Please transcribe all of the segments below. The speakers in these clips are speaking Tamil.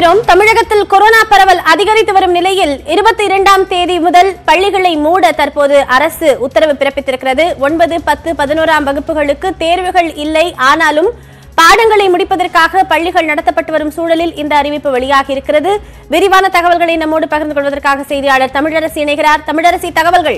இணைந்திருக்கிறோம் தமிழகத்தில் கொரோனா பரவல் அதிகரித்து வரும் நிலையில் இருபத்தி இரண்டாம் தேதி முதல் பள்ளிகளை மூட தற்போது அரசு உத்தரவு பிறப்பித்திருக்கிறது ஒன்பது பத்து பதினோராம் வகுப்புகளுக்கு தேர்வுகள் இல்லை ஆனாலும் பாடங்களை முடிப்பதற்காக பள்ளிகள் நடத்தப்பட்டு வரும் சூழலில் இந்த அறிவிப்பு வெளியாகி இருக்கிறது விரிவான தகவல்களை நம்மோடு பகிர்ந்து கொள்வதற்காக செய்தியாளர் தமிழரசி இணைகிறார் தமிழரசி தகவல்கள்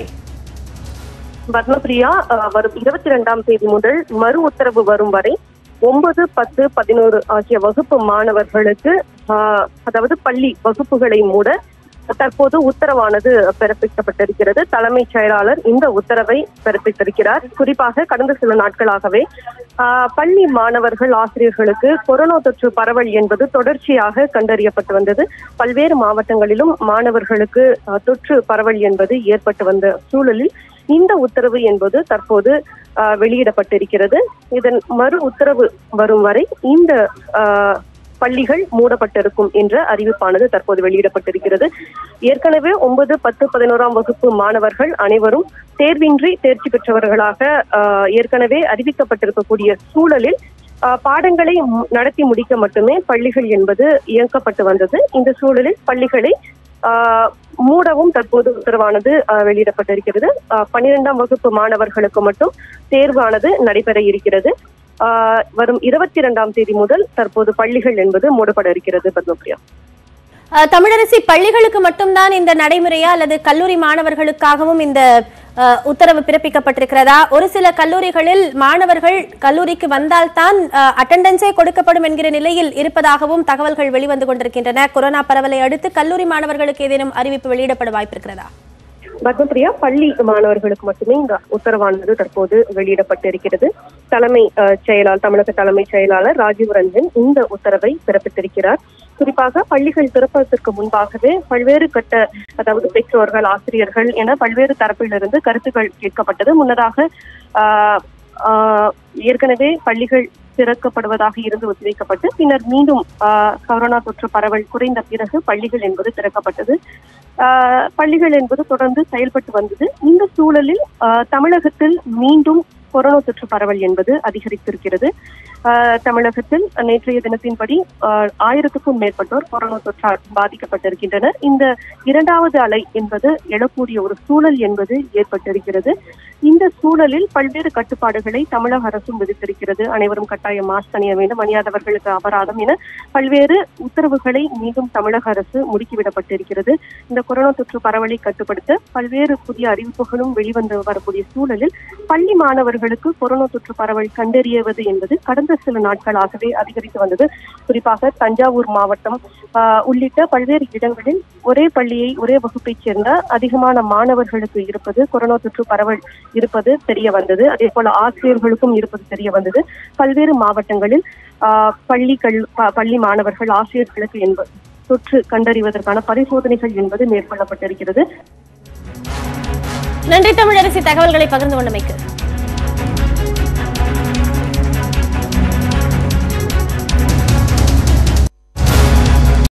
பத்மபிரியா அஹ், வரும் இருபத்தி இரண்டாம் தேதி முதல் மறு உத்தரவு வரும் வரை ஒன்பது பத்து பதினோரு ஆகிய வகுப்பு மாணவர்களுக்கு அஹ், அதாவது பள்ளி வகுப்புகளை மூட தற்போது உத்தரவானது பிறப்பிக்கப்பட்டிருக்கிறது தலைமைச் செயலாளர் இந்த உத்தரவை பிறப்பித்திருக்கிறார் குறிப்பாக கடந்த சில நாட்களாகவே ஆஹ், பள்ளி மாணவர்கள் ஆசிரியர்களுக்கு கொரோனா தொற்று பரவல் என்பது தொடர்ச்சியாக கண்டறியப்பட்டு வந்தது பல்வேறு மாவட்டங்களிலும் மாணவர்களுக்கு ஆஹ், தொற்று பரவல் என்பது ஏற்பட்டு வந்த சூழலில் இந்த உத்தரவு என்பது தற்போது ஆஹ், வெளியிடப்பட்டிருக்கிறது இதன் மறு உத்தரவு வரும் வரை இந்த ஆஹ், பள்ளிகள் மூடப்பட்டிருக்கும் என்ற அறிவிப்பானது தற்போது வெளியிடப்பட்டிருக்கிறது ஏற்கனவே ஒன்பது பத்து பதினோராம் வகுப்பு மாணவர்கள் அனைவரும் தேர்வின்றி தேர்ச்சி பெற்றவர்களாக ஆஹ், ஏற்கனவே அறிவிக்கப்பட்டிருக்கக்கூடிய சூழலில் ஆஹ், பாடங்களை மு- நடத்தி முடிக்க மட்டுமே பள்ளிகள் என்பது இயக்கப்பட்டு வந்தது இந்த சூழலில் பள்ளிகளை ஆஹ், மூடவும் தற்போது உத்தரவானது ஆஹ், வெளியிடப்பட்டிருக்கிறது ஆஹ், பன்னிரெண்டாம் வகுப்பு மாணவர்களுக்கு மட்டும் தேர்வானது நடைபெற இருக்கிறது ஆஹ், வரும் இருபத்தி இரண்டாம் தேதி முதல் தற்போது பள்ளிகள் என்பது மூடப்பட இருக்கிறது பத்மபிரியா அஹ், தமிழரசி பள்ளிகளுக்கு மட்டும்தான் இந்த நடைமுறையா அல்லது கல்லூரி மாணவர்களுக்காகவும் இந்த அஹ், உத்தரவு பிறப்பிக்கப்பட்டிருக்கிறதா ஒரு சில கல்லூரிகளில் மாணவர்கள் கல்லூரிக்கு வந்தால்தான் அட்டெண்டன்ஸே கொடுக்கப்படும் என்கிற நிலையில் இருப்பதாகவும் தகவல்கள் வெளிவந்து கொண்டிருக்கின்றன கொரோனா பரவலை அடுத்து கல்லூரி மாணவர்களுக்கு ஏதேனும் அறிவிப்பு வெளியிடப்பட வாய்ப்பிருக்கிறதா பத்மபிரியா பள்ளி மாணவர்களுக்கு மட்டுமே இந்த உத்தரவானது தற்போது வெளியிடப்பட்டிருக்கிறது தலைமை அஹ், செயலாளர் தமிழக தலைமை செயலாளர் ராஜீவ் ரஞ்சன் இந்த உத்தரவை பிறப்பித்திருக்கிறார் குறிப்பாக பள்ளிகள் திறப்பதற்கு முன்பாகவே பல்வேறு கட்ட அதாவது பெற்றோர்கள் ஆசிரியர்கள் என பல்வேறு தரப்பிலிருந்து கருத்துக்கள் கேட்கப்பட்டது முன்னதாக ஆஹ், ஆஹ், ஏற்கனவே பள்ளிகள் திறக்கப்படுவதாக இருந்து ஒத்திவைக்கப்பட்டு பின்னர் மீண்டும் ஆஹ், கொரோனா தொற்று பரவல் குறைந்த பிறகு பள்ளிகள் என்பது திறக்கப்பட்டது ஆஹ், பள்ளிகள் என்பது தொடர்ந்து செயல்பட்டு வந்தது இந்த சூழலில் ஆஹ், தமிழகத்தில் மீண்டும் கொரோனா தொற்று பரவல் என்பது அதிகரித்திருக்கிறது ஆஹ், தமிழகத்தில் நேற்றைய தினத்தின்படி ஆஹ், ஆயிரத்துக்கும் மேற்பட்டோர் கொரோனா தொற்றால் பாதிக்கப்பட்டிருக்கின்றனர் இந்த இரண்டாவது அலை என்பது எழக்கூடிய ஒரு சூழல் என்பது ஏற்பட்டிருக்கிறது இந்த சூழலில் பல்வேறு கட்டுப்பாடுகளை தமிழக அரசும் விதித்திருக்கிறது அனைவரும் கட்டாயம் மாஸ்க் அணிய வேண்டும் அணியாதவர்களுக்கு அபராதம் என பல்வேறு உத்தரவுகளை மீண்டும் தமிழக அரசு முடுக்கிவிடப்பட்டிருக்கிறது இந்த கொரோனா தொற்று பரவலை கட்டுப்படுத்த பல்வேறு புதிய அறிவிப்புகளும் வெளிவந்து வரக்கூடிய சூழலில் பள்ளி மாணவர்களுக்கு கொரோனா தொற்று பரவல் கண்டறியவது என்பது கடந்த சில நாட்களாகவே அதிகரித்து வந்தது குறிப்பாக தஞ்சாவூர் மாவட்டம் ஆஹ், உள்ளிட்ட பல்வேறு இடங்களில் ஒரே பள்ளியை ஒரே வகுப்பைச் சேர்ந்த அதிகமான மாணவர்களுக்கு இருப்பது கொரோனா தொற்று பரவல் இருப்பது தெரிய வந்தது அதே போல ஆசிரியர்களுக்கும் இருப்பது தெரிய வந்தது பல்வேறு மாவட்டங்களில் ஆஹ், பள்ளி கல் ப- பள்ளி மாணவர்கள் ஆசிரியர்களுக்கு என்பது தொற்று கண்டறிவதற்கான பரிசோதனைகள் என்பது மேற்கொள்ளப்பட்டிருக்கிறது நன்றி தமிழரசி தகவல்களை பகிர்ந்து கொண்டமைக்கு